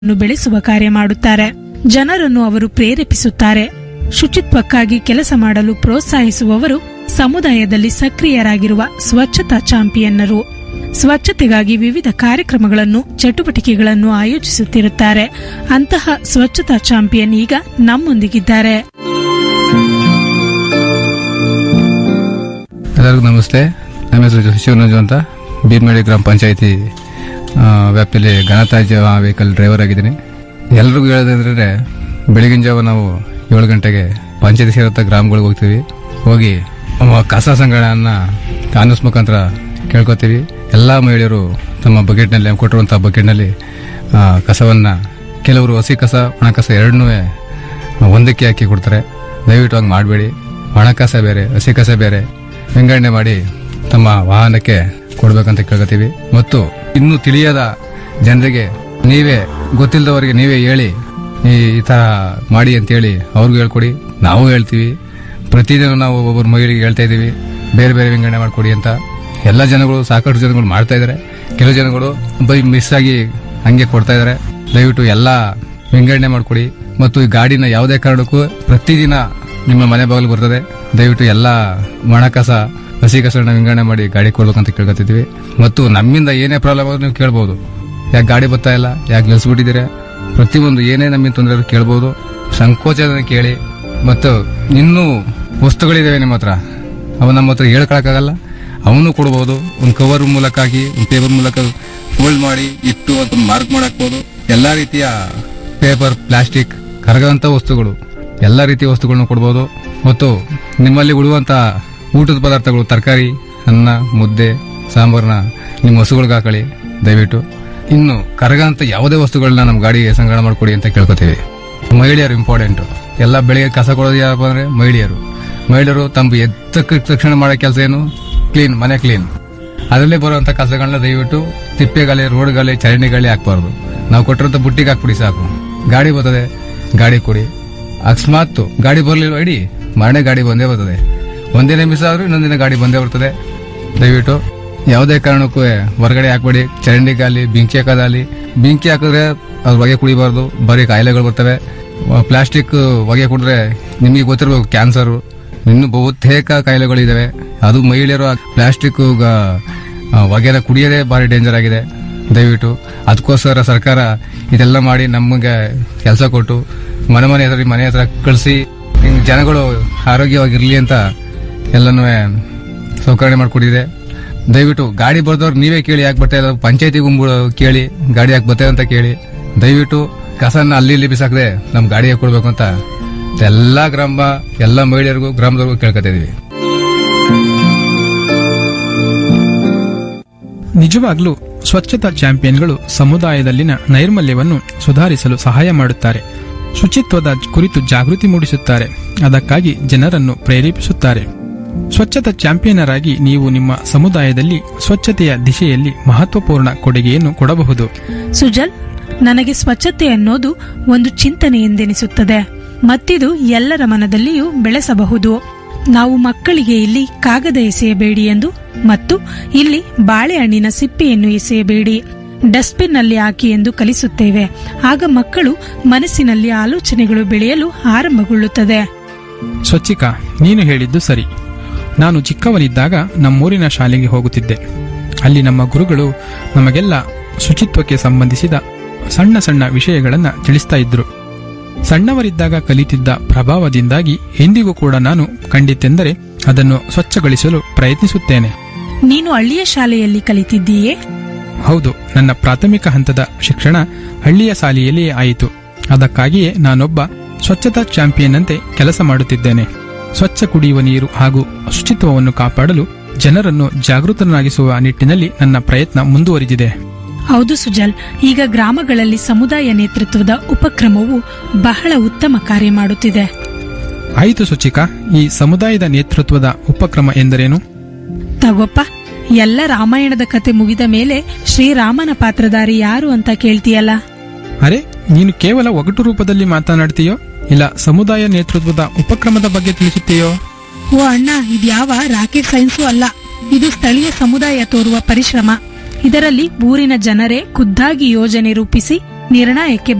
ನ್ನು ಬೆಳೆಸುವ ಕಾರ್ಯ ಮಾಡುತ್ತಾರೆ ಜನರನ್ನು ಅವರು ಪ್ರೇರೇಪಿಸುತ್ತಾರೆ ಶುಚಿತ್ವಕ್ಕಾಗಿ ಕೆಲಸ ಮಾಡಲು ಪ್ರೋತ್ಸಾಹಿಸುವವರು ಸಮುದಾಯದಲ್ಲಿ ಸಕ್ರಿಯರಾಗಿರುವ ಸ್ವಚ್ಛತಾ ಚಾಂಪಿಯನ್ನರು ಸ್ವಚ್ಛತೆಗಾಗಿ ವಿವಿಧ ಕಾರ್ಯಕ್ರಮಗಳನ್ನು ಚಟುವಟಿಕೆಗಳನ್ನು ಆಯೋಜಿಸುತ್ತಿರುತ್ತಾರೆ ಅಂತಹ ಸ್ವಚ್ಛತಾ ಚಾಂಪಿಯನ್ ಈಗ ನಮ್ಮೊಂದಿಗಿದ್ದಾರೆ ಎಲ್ಲರಿಗೂ ನಮಸ್ತೆ ನಮ್ಮ ಹೆಸರು ಶಿವನಂಜು ಅಂತ ಬೀರ್ಮೇಳಿ ಗ್ರಾಮ ಪಂಚಾಯಿತಿ ಆ, ವ್ಯಾಪ್ತಿಯಲ್ಲಿ ಘನತ್ಯಾಜ್ಯ ವೆಹಿಕಲ್ ಡ್ರೈವರ್ ಆಗಿದ್ದೀನಿ ಎಲ್ರಿಗೂ ಹೇಳೋದಂದ್ರೆ ಬೆಳಗಿನ ಜಾವ ನಾವು ಏಳು ಗಂಟೆಗೆ ಪಂಚಾಯತಿ ಸೇರತ್ತ ಗ್ರಾಮಗಳಿಗೆ ಹೋಗ್ತೀವಿ ಹೋಗಿ ಅವ ಕಸ ಸಂಗ್ರಹಣೆಯನ್ನ ಕಾನೂಸ್ ಮುಖಾಂತರ ಕೇಳ್ಕೊತೀವಿ ಎಲ್ಲ ಮಹಿಳೆಯರು ತಮ್ಮ ಬಕೆಟ್ನಲ್ಲಿ ಕೊಟ್ಟಿರುವಂಥ ಬಕೆಟ್ನಲ್ಲಿ ಆ, ಕಸವನ್ನ ಕೆಲವರು ಹಸಿ ಕಸ ಒಣ ಕಸ ಎರಡನ್ನೂ ಒಂದಕ್ಕೆ ಹಾಕಿ ಕೊಡ್ತಾರೆ ದಯವಿಟ್ಟು ಹಂಗೆ ಮಾಡಬೇಡಿ ಒಣ ಕಸ ಬೇರೆ ಹಸಿ ಕಸ ಬೇರೆ ವಿಂಗಡಣೆ ಮಾಡಿ ತಮ್ಮ ವಾಹನಕ್ಕೆ ಕೊಡ್ಬೇಕಂತ ಕೇಳ್ಕೊತೀವಿ ಮತ್ತು ಇನ್ನು ತಿಳಿಯದ ಜನರಿಗೆ ನೀವೇ ಗೊತ್ತಿಲ್ಲದವರಿಗೆ ನೀವೇ ಹೇಳಿ ಈ ಈ ಥರ ಮಾಡಿ ಅಂತೇಳಿ ಅವ್ರಿಗೂ ಹೇಳ್ಕೊಡಿ ನಾವು ಹೇಳ್ತೀವಿ ಪ್ರತಿದಿನ ನಾವು ಒಬ್ಬೊಬ್ಬರು ಮಹಿಳೆಗೆ ಹೇಳ್ತಾ ಇದ್ದೀವಿ ಬೇರೆ ಬೇರೆ ವಿಂಗಡಣೆ ಮಾಡಿಕೊಡಿ ಅಂತ ಎಲ್ಲ ಜನಗಳು ಸಾಕಷ್ಟು ಜನಗಳು ಮಾಡ್ತಾ ಇದ್ದಾರೆ ಕೆಲವು ಜನಗಳು ಬೈ ಮಿಸ್ ಆಗಿ ಹಂಗೆ ಕೊಡ್ತಾ ಇದ್ದಾರೆ ದಯವಿಟ್ಟು ಎಲ್ಲ ವಿಂಗಡಣೆ ಮಾಡಿಕೊಡಿ ಮತ್ತು ಈ ಗಾಡಿನ ಯಾವುದೇ ಕಾರಣಕ್ಕೂ ಪ್ರತಿದಿನ ನಿಮ್ಮ ಮನೆ ಬಾಗಿಲು ಬರ್ತದೆ ದಯವಿಟ್ಟು ಎಲ್ಲ ಒಣ ಕಸ ಹಸಿ ಕಸಗಳನ್ನ ವಿಂಗಡಣೆ ಮಾಡಿ ಗಾಡಿ ಕೊಡ್ಬೇಕಂತ ಕೇಳ್ಕೊತಿದ್ವಿ ಮತ್ತು ನಮ್ಮಿಂದ ಏನೇ ಪ್ರಾಬ್ಲಮ್ ಆದ್ರೂ ನೀವು ಕೇಳ್ಬೋದು ಯಾಕೆ ಗಾಡಿ ಬರ್ತಾ ಇಲ್ಲ ಯಾಕೆ ನಿಲ್ಲಿಸ್ಬಿಟ್ಟಿದ್ದೀರಾ ಪ್ರತಿಯೊಂದು ಏನೇ ನಮ್ಮಿಂದ ತೊಂದರೆ ಆದ್ರೂ ಕೇಳ್ಬೋದು ಸಂಕೋಚನ ಕೇಳಿ ಮತ್ತು ಇನ್ನೂ ವಸ್ತುಗಳಿದಾವೆ ನಿಮ್ಮ ಹತ್ರ ಅವು ನಮ್ಮ ಹತ್ರ ಹೇಳ್ಕೊಳಕ್ಕಾಗಲ್ಲ ಅವನು ಕೊಡ್ಬೋದು ಒಂದು ಕವರ್ ಮೂಲಕ ಹಾಕಿ ಒಂದು ಪೇಪರ್ ಮೂಲಕ ಫೋಲ್ಡ್ ಮಾಡಿ ಇಟ್ಟು ಅದನ್ನ ಮಾರ್ಕ್ ಮಾಡಾಕ್ಬೋದು ಎಲ್ಲ ರೀತಿಯ ಪೇಪರ್ ಪ್ಲಾಸ್ಟಿಕ್ ಕರಗದಂತ ವಸ್ತುಗಳು ಎಲ್ಲ ರೀತಿಯ ವಸ್ತುಗಳನ್ನ ಕೊಡ್ಬೋದು ಮತ್ತು ನಿಮ್ಮಲ್ಲಿ ಉಳಿಯುವಂತ ಊಟದ ಪದಾರ್ಥಗಳು ತರಕಾರಿ ಅನ್ನ ಮುದ್ದೆ ಸಾಂಬಾರನ್ನ ನಿಮ್ಮ ಹಸುಗಳಿಗೆ ಹಾಕೊಳ್ಳಿ ದಯವಿಟ್ಟು ಇನ್ನು ಕರಗಂತ ಯಾವುದೇ ವಸ್ತುಗಳನ್ನ ನಮ್ಮ ಗಾಡಿಗೆ ಸಂಗ್ರಹಣೆ ಮಾಡ್ಕೊಡಿ ಅಂತ ಕೇಳ್ಕೊತೀವಿ ಮಹಿಳೆಯರು ಇಂಪಾರ್ಟೆಂಟ್ ಎಲ್ಲ ಬೆಳಿಗ್ಗೆ ಕಸ ಕೊಡೋದು ಯಾರಪ್ಪ ಅಂದ್ರೆ ಮಹಿಳೆಯರು ಮಹಿಳೆಯರು ತಮ್ಮ ಎದ್ದಕ್ಕೆ ತಕ್ಷಣ ಮಾಡೋ ಕೆಲಸ ಏನು ಕ್ಲೀನ್ ಮನೆ ಕ್ಲೀನ್ ಅದರಲ್ಲೇ ಬರುವಂತ ಕಸಗಳನ್ನ ದಯವಿಟ್ಟು ತಿಪ್ಪೆಗಾಲಿ ರೋಡ್ಗಾಲಿ ಚರಂಡಿಗಾಲಿ ಹಾಕ್ಬಾರ್ದು ನಾವು ಕೊಟ್ಟಿರೋಂಥ ಬುಟ್ಟಿಗೆ ಹಾಕ್ಬಿಡಿ ಸಾಕು ಗಾಡಿ ಬರ್ತದೆ ಗಾಡಿ ಕೊಡಿ ಅಕಸ್ಮಾತ್ ಗಾಡಿ ಬರ್ಲಿಲ್ವ ಇಡಿ ಮರणे ಗಾಡಿ ಬಂದೇ ಬರ್ತದೆ ಒಂದಿನ ಮಿಸ್ ಆದ್ರೂ ಇನ್ನೊಂದಿನ ಗಾಡಿ ಬಂದೇ ಬರ್ತದೆ ದಯವಿಟ್ಟು ಯಾವುದೇ ಕಾರಣಕ್ಕೂ ಹೊರಗಡೆ ಹಾಕ್ಬೇಡಿ ಚರಂಡಿ ಗಾಲಿ ಬೆಂಕಿ ಹಾಕೋದಾಲಿ ಬೆಂಕಿ ಹಾಕಿದ್ರೆ ಅದ್ರ ಹೊಗೆ ಕುಡಿಬಾರ್ದು ಬರೀ ಕಾಯಿಲೆಗಳು ಬರ್ತವೆ ಪ್ಲಾಸ್ಟಿಕ್ ಹೊಗೆ ಕುಡಿದ್ರೆ ನಿಮಗೆ ಗೊತ್ತಿರಬೇಕು ಕ್ಯಾನ್ಸರ್ ಇನ್ನು ಬಹುತೇಕ ಕಾಯಿಲೆಗಳಿದಾವೆ ಅದು ಮಹಿಳೆಯರು ಪ್ಲಾಸ್ಟಿಕ್ ಹೊಗೆನ ಕುಡಿಯೋದೇ ಭಾರಿ ಡೇಂಜರ್ ಆಗಿದೆ ದಯವಿಟ್ಟು ಅದಕ್ಕೋಸ್ಕರ ಸರ್ಕಾರ ಇದೆಲ್ಲ ಮಾಡಿ ನಮಗೆ ಕೆಲಸ ಕೊಟ್ಟು ಮನೆ ಮನೆ ಹತ್ರ ಮನೆ ಹತ್ರ ಕಳಿಸಿ ಜನಗಳು ಆರೋಗ್ಯವಾಗಿರ್ಲಿ ಅಂತ ಎಲ್ಲನೂ ಸೌಕರ್ಯ ಮಾಡಿಕೊಟ್ಟಿದೆ ದಯವಿಟ್ಟು ಗಾಡಿ ಬರ್ದವ್ರು ನೀವೇ ಕೇಳಿ ಯಾಕೆ ಬರ್ತಾ ಇಲ್ಲ ಪಂಚಾಯತಿ ಗುಂಪು ಕೇಳಿ ಗಾಡಿ ಯಾಕೆ ಬರ್ತಾ ಅಂತ ಕೇಳಿ ದಯವಿಟ್ಟು ಕಸನ ಅಲ್ಲಿ ಇಲ್ಲಿ ಬಿಸಾಕದೆ ನಮ್ ಗಾಡಿಗೆ ಕೊಡ್ಬೇಕು ಅಂತ ಎಲ್ಲಾ ಗ್ರಾಮ ಎಲ್ಲಾ ಮಹಿಳೆಯರಿಗೂ ಗ್ರಾಮದವ್ರಿಗೂ ಕೇಳ್ಕೊತಾ ಇದೀವಿ ನಿಜವಾಗ್ಲೂ ಸ್ವಚ್ಛತಾ ಚಾಂಪಿಯನ್ಗಳು ಸಮುದಾಯದಲ್ಲಿನ ನೈರ್ಮಲ್ಯವನ್ನು ಸುಧಾರಿಸಲು ಸಹಾಯ ಮಾಡುತ್ತಾರೆ ಶುಚಿತ್ವದ ಕುರಿತು ಜಾಗೃತಿ ಮೂಡಿಸುತ್ತಾರೆ ಅದಕ್ಕಾಗಿ ಜನರನ್ನು ಪ್ರೇರೇಪಿಸುತ್ತಾರೆ ಸ್ವಚ್ಛತಾ ಚಾಂಪಿಯನರ್ ಆಗಿ ನೀವು ನಿಮ್ಮ ಸಮುದಾಯದಲ್ಲಿ ಸ್ವಚ್ಛತೆಯ ದಿಶೆಯಲ್ಲಿ ಮಹತ್ವಪೂರ್ಣ ಕೊಡುಗೆಯನ್ನು ಕೊಡಬಹುದು ಸುಜಲ್ ನನಗೆ ಸ್ವಚ್ಛತೆ ಅನ್ನೋದು ಒಂದು ಚಿಂತನೆ ಎಂದೆನಿಸುತ್ತದೆ ಮತ್ತಿದು ಎಲ್ಲರ ಮನದಲ್ಲಿಯೂ ಬೆಳೆಸಬಹುದು ನಾವು ಮಕ್ಕಳಿಗೆ ಇಲ್ಲಿ ಕಾಗದ ಎಸೆಯಬೇಡಿ ಎಂದು ಮತ್ತು ಇಲ್ಲಿ ಬಾಳೆಹಣ್ಣಿನ ಸಿಪ್ಪೆಯನ್ನು ಎಸೆಯಬೇಡಿ ಡಸ್ಟ್ಬಿನ್ನಲ್ಲಿ ಹಾಕಿ ಎಂದು ಕಲಿಸುತ್ತೇವೆ ಆಗ ಮಕ್ಕಳು ಮನಸ್ಸಿನಲ್ಲಿ ಆಲೋಚನೆಗಳು ಬೆಳೆಯಲು ಆರಂಭಗೊಳ್ಳುತ್ತದೆ ಸ್ವಚ್ಛಿಕಾ ನೀನು ಹೇಳಿದ್ದು ಸರಿ ನಾನು ಚಿಕ್ಕವನಿದ್ದಾಗ ನಮ್ಮೂರಿನ ಶಾಲೆಗೆ ಹೋಗುತ್ತಿದ್ದೆ ಅಲ್ಲಿ ನಮ್ಮ ಗುರುಗಳು ನಮಗೆಲ್ಲ ಶುಚಿತ್ವಕ್ಕೆ ಸಂಬಂಧಿಸಿದ ಸಣ್ಣ ಸಣ್ಣ ವಿಷಯಗಳನ್ನು ತಿಳಿಸ್ತಾ ಇದ್ರು ಸಣ್ಣವರಿದ್ದಾಗ ಕಲಿತಿದ್ದ ಪ್ರಭಾವದಿಂದಾಗಿ ಎಂದಿಗೂ ಕೂಡ ನಾನು ಕಂಡಿತೆಂದರೆ ಅದನ್ನು ಸ್ವಚ್ಛಗೊಳಿಸಲು ಪ್ರಯತ್ನಿಸುತ್ತೇನೆ ನೀನು ಹಳ್ಳಿಯ ಶಾಲೆಯಲ್ಲಿ ಕಲಿತಿದ್ದೀಯೇ ಹೌದು ನನ್ನ ಪ್ರಾಥಮಿಕ ಹಂತದ ಶಿಕ್ಷಣ ಹಳ್ಳಿಯ ಶಾಲೆಯಲ್ಲಿಯೇ ಆಯಿತು ಅದಕ್ಕಾಗಿಯೇ ನಾನೊಬ್ಬ ಸ್ವಚ್ಛತಾ ಚಾಂಪಿಯನ್ ಅಂತೆ ಕೆಲಸ ಮಾಡುತ್ತಿದ್ದೇನೆ ಸ್ವಚ್ಛ ಕುಡಿಯುವ ನೀರು ಹಾಗೂ ಶುಚಿತ್ವವನ್ನು ಕಾಪಾಡಲು ಜನರನ್ನು ಜಾಗೃತನಾಗಿಸುವ ನಿಟ್ಟಿನಲ್ಲಿ ನನ್ನ ಪ್ರಯತ್ನ ಮುಂದುವರಿದಿದೆ ಹೌದು ಸುಜಲ್ ಈಗ ಗ್ರಾಮಗಳಲ್ಲಿ ಸಮುದಾಯ ನೇತೃತ್ವದ ಉಪಕ್ರಮವು ಬಹಳ ಉತ್ತಮ ಕಾರ್ಯ ಮಾಡುತ್ತಿದೆ ಆಯಿತು ಸುಚಿಕಾ ಈ ಸಮುದಾಯದ ನೇತೃತ್ವದ ಉಪಕ್ರಮ ಎಂದರೇನು ತಗೋಪ್ಪ ಎಲ್ಲ ರಾಮಾಯಣದ ಕತೆ ಮುಗಿದ ಮೇಲೆ ಶ್ರೀರಾಮನ ಪಾತ್ರಧಾರಿ ಯಾರು ಅಂತ ಕೇಳ್ತೀಯಲ್ಲ ಅರೆ ನೀನು ಕೇವಲ ಒಗಟು ರೂಪದಲ್ಲಿ ಮಾತನಾಡ್ತೀಯೋ ಇಲ್ಲ ಸಮುದಾಯ ನೇತೃತ್ವದ ಉಪಕ್ರಮದ ಬಗ್ಗೆ ತಿಳಿಸುತ್ತೀಯೋ ಓ ಅಣ್ಣ ಇದ್ಯಾವ ರಾಕೆಟ್ ಸೈನ್ಸು ಅಲ್ಲ ಇದು ಸ್ಥಳೀಯ ಸಮುದಾಯ ತೋರುವ ಪರಿಶ್ರಮ ಇದರಲ್ಲಿ ಊರಿನ ಜನರೇ ಖುದ್ದಾಗಿ ಯೋಜನೆ ರೂಪಿಸಿ ನಿರ್ಣಯಕ್ಕೆ